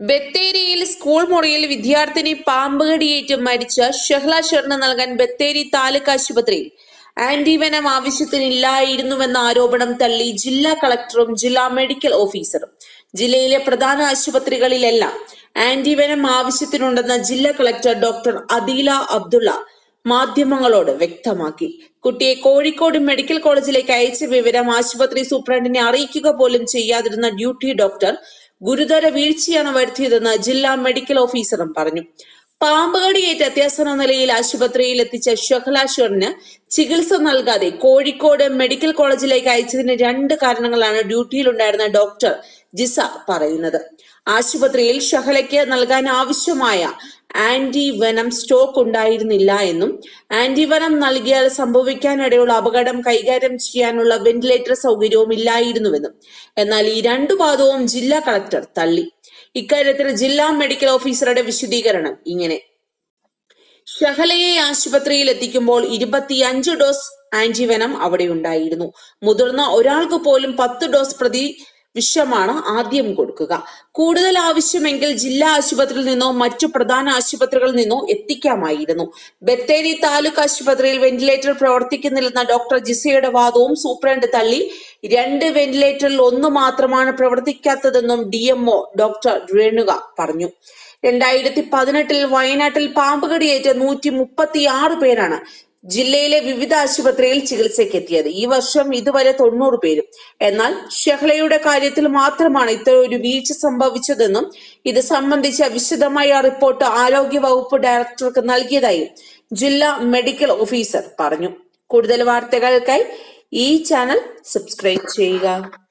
ബത്തേരിയിൽ സ്കൂൾ മുറിയിൽ വിദ്യാർത്ഥിനി പാമ്പ് കടിയേറ്റ് മരിച്ച ഷെഹ്ല ഷെറിന് നൽകാൻ ബത്തേരി താലൂക്ക് ആശുപത്രിയിൽ ആന്റിവെനം ആവശ്യത്തിനില്ലായിരുന്നുവെന്ന ആരോപണം തള്ളി ജില്ലാ കളക്ടറും ജില്ലാ മെഡിക്കൽ ഓഫീസറും ജില്ലയിലെ പ്രധാന ആശുപത്രികളിലെല്ലാം ആന്റിവെനം ആവശ്യത്തിനുണ്ടെന്ന ജില്ലാ കളക്ടർ ഡോക്ടർ അദീല അബ്ദുള്ള മാധ്യമങ്ങളോട് വ്യക്തമാക്കി കുട്ടിയെ കോഴിക്കോട് മെഡിക്കൽ കോളേജിലേക്ക് അയച്ച വിവരം ആശുപത്രി സൂപ്രണ്ടിനെ അറിയിക്കുക പോലും ചെയ്യാതിരുന്ന ഡ്യൂട്ടി ഡോക്ടർ ഗുരുതര വീഴ്ചയാണ് വരുത്തിയതെന്ന് ജില്ലാ മെഡിക്കൽ ഓഫീസറും പറഞ്ഞു പാമ്പ് കടിയേറ്റ് അത്യാസന്ന നിലയിൽ ആശുപത്രിയിൽ എത്തിച്ച ഷഹലാഷറിന് ചികിത്സ നൽകാതെ കോഴിക്കോട് മെഡിക്കൽ കോളേജിലേക്ക് അയച്ചതിന് രണ്ട് കാരണങ്ങളാണ് ഡ്യൂട്ടിയിലുണ്ടായിരുന്ന ഡോക്ടർ ജിസ പറയുന്നത് ആശുപത്രിയിൽ ഷഹലയ്ക്ക് നൽകാൻ ആവശ്യമായ ആന്റിവെനം സ്റ്റോക്ക് ഉണ്ടായിരുന്നില്ല എന്നും ആന്റിവെനം നൽകിയാൽ സംഭവിക്കാനിടയുള്ള അപകടം കൈകാര്യം ചെയ്യാനുള്ള വെന്റിലേറ്റർ സൗകര്യവും ഇല്ലായിരുന്നുവെന്നും എന്നാൽ ഈ രണ്ടു വാദവും ജില്ലാ കളക്ടർ തള്ളി ഇക്കാര്യത്തിൽ ജില്ലാ മെഡിക്കൽ ഓഫീസറുടെ വിശദീകരണം ഇങ്ങനെ ഷഹലയെ ആശുപത്രിയിൽ എത്തിക്കുമ്പോൾ ഇരുപത്തിയഞ്ച് ഡോസ് ആന്റിവെനം അവിടെ ഉണ്ടായിരുന്നു മുതിർന്ന ഒരാൾക്ക് പോലും പത്ത് ഡോസ് പ്രതി വിഷമാണ് ആദ്യം കൊടുക്കുക കൂടുതൽ ആവശ്യമെങ്കിൽ ജില്ലാ ആശുപത്രിയിൽ നിന്നോ മറ്റു പ്രധാന ആശുപത്രികളിൽ നിന്നോ എത്തിക്കാമായിരുന്നു ബത്തേരി താലൂക്ക് ആശുപത്രിയിൽ വെന്റിലേറ്റർ പ്രവർത്തിക്കുന്നില്ലെന്ന ഡോക്ടർ ജിസയുടെ വാദവും സൂപ്രണ്ട് തള്ളി രണ്ട് വെന്റിലേറ്ററിൽ ഒന്ന് മാത്രമാണ് പ്രവർത്തിക്കാത്തതെന്നും ഡി ഡോക്ടർ രേണുക പറഞ്ഞു രണ്ടായിരത്തി പതിനെട്ടിൽ വയനാട്ടിൽ പാമ്പ് കടിയേറ്റ നൂറ്റി മുപ്പത്തി ആറ് പേരാണ് ജില്ലയിലെ വിവിധ ആശുപത്രിയിൽ ചികിത്സയ്ക്ക് എത്തിയത് ഈ വർഷം ഇതുവരെ തൊണ്ണൂറ് പേരും എന്നാൽ ഷെഹ്ലയുടെ കാര്യത്തിൽ മാത്രമാണ് ഇത്തരം ഒരു വീഴ്ച സംഭവിച്ചതെന്നും ഇത് സംബന്ധിച്ച വിശദമായ റിപ്പോർട്ട് ആരോഗ്യ വകുപ്പ് ഡയറക്ടർക്ക് നൽകിയതായും ജില്ലാ മെഡിക്കൽ ഓഫീസർ പറഞ്ഞു കൂടുതൽ വാർത്തകൾക്കായി ഈ ചാനൽ സബ്സ്ക്രൈബ് ചെയ്യുക